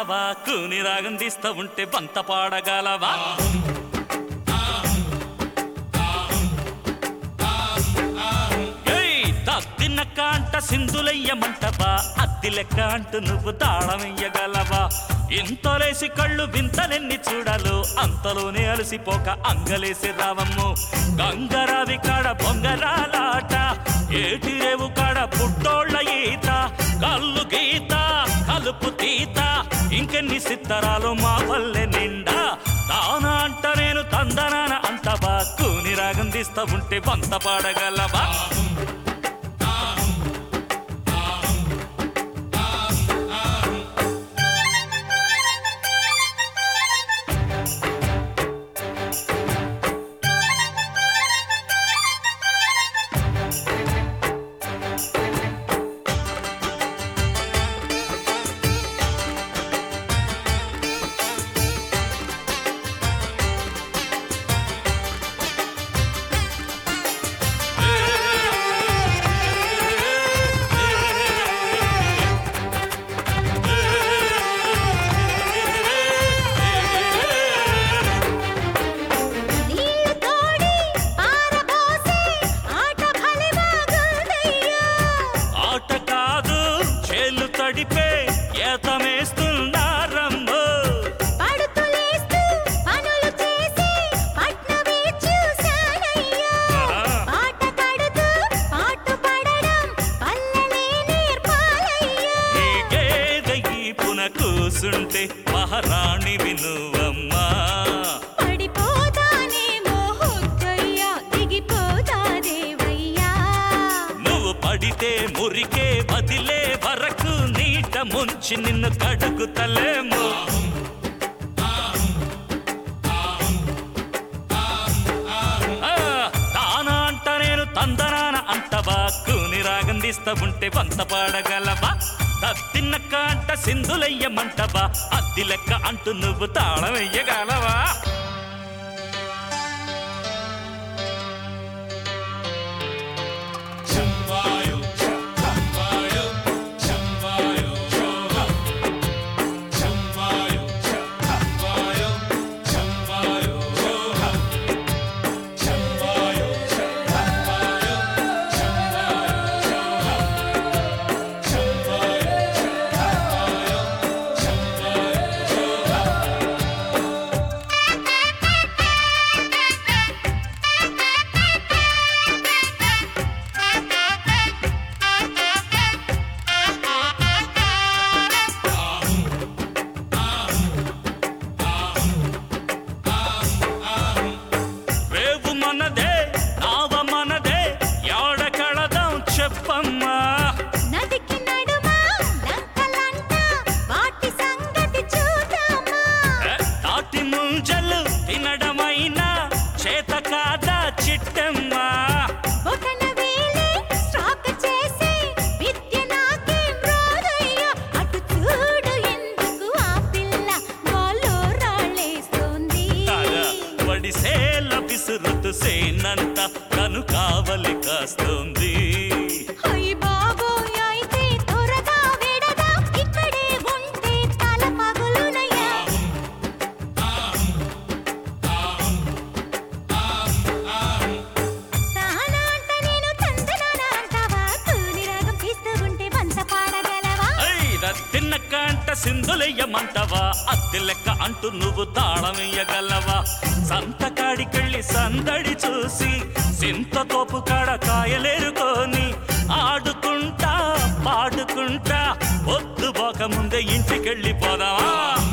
అంటవా కూని రాగం తీస్తా ఉంటే బంత పాడగలవా ఏయ్, తద్దినక్క అంట సింధులయ్యమంటవా అద్ది లెక్క అంటూ నువ్వు తాళమెయ్యగలవా ఇంతలేసి కళ్ళు వింతలెన్ని చూడాలో అంతలోనే అలసిపోక అంగలేసి రావమ్ము గంగరావి కాడ బొంగరాలాట ఏటి రేవు కాడ పుట్టోళ్ళ ఈత కళ్ళు గీత కలుపు తీత ఇంకెన్ని సిత్తరాలు మా పల్లె నిండా తాన అంట నేను తందనాన అంటవా కూని రాగం తీస్తా ఉంటే వంత పాడగలవా నీళ్లు తోడి పారబోసే ఆట భలే బాగుందయ్యా ఆట కాదు చేలు తడిపే ఏతమేస్తున్నారమ్మో పడుతులేస్తూ పనులు చేసి పట్నమే చూశానయ్యా పాట పడుతూ పాటు పడడం పల్లెలే నేర్పాలయ్యా ఈ గేద ఈ పున కూసుంటే మహారాణి వినువమ్మా పడిపోతానేమో హొక్కయ్యా దిగిపోతా దేవయ్యా నువ్వు పడితే మురికే వదిలే వరకు నీట ముంచి నిన్ను కడుగుతలేము ఆ, తానా అంట నేను తందనాన అంటవా కూని రాగం తీస్తా ఉంటే వంత పాడగలవా తత్తిన్నక్క అంట సింధులయ్యమంటవా అద్ది లెక్క అంటూ నువ్వు తాళం వెయ్యగలవా రేవు మనదే నావ మనదే యాడ కళదాం చెప్పమ్మా నదికి నడుమా లంకలంట వాటి సంగతి చూద్దామా ఏ, తాటి ముంజలు తినడమైనా చేత కాదా చిట్టమ్మా బొటన వేలే స్టాక్ చేసి విద్య నాకేం రాదయ్యా అటు చూడు ఎందుకు ఆ పిల్ల నాలో రాళ్ళేస్తోంది తాగా వడిసేల విసురుతు సేనంత కను కావలి కాస్తుంది అయ్ బాబోయ్ అయితే త్వరగా విడదా ఇక్కడే ఉంటే తల పగులునయ్యా తానా అంట నేను తందనానా అంటావా కూని రాగం తీస్తూ ఉంటే వంత పాడగలవా తిన్న కంట సింధులయ్యమంటవా అద్దె లెక్క అంటూ నువ్వు తాళమయ్యగలవా సంతకాడికెళ్ళి సందడి చూసి సింత తోపు కాడ కాయలేరుకొని ఆడుకుంటా పాడుకుంటా పొద్దు పోక ముందే ఇంటికెళ్ళి పోదావా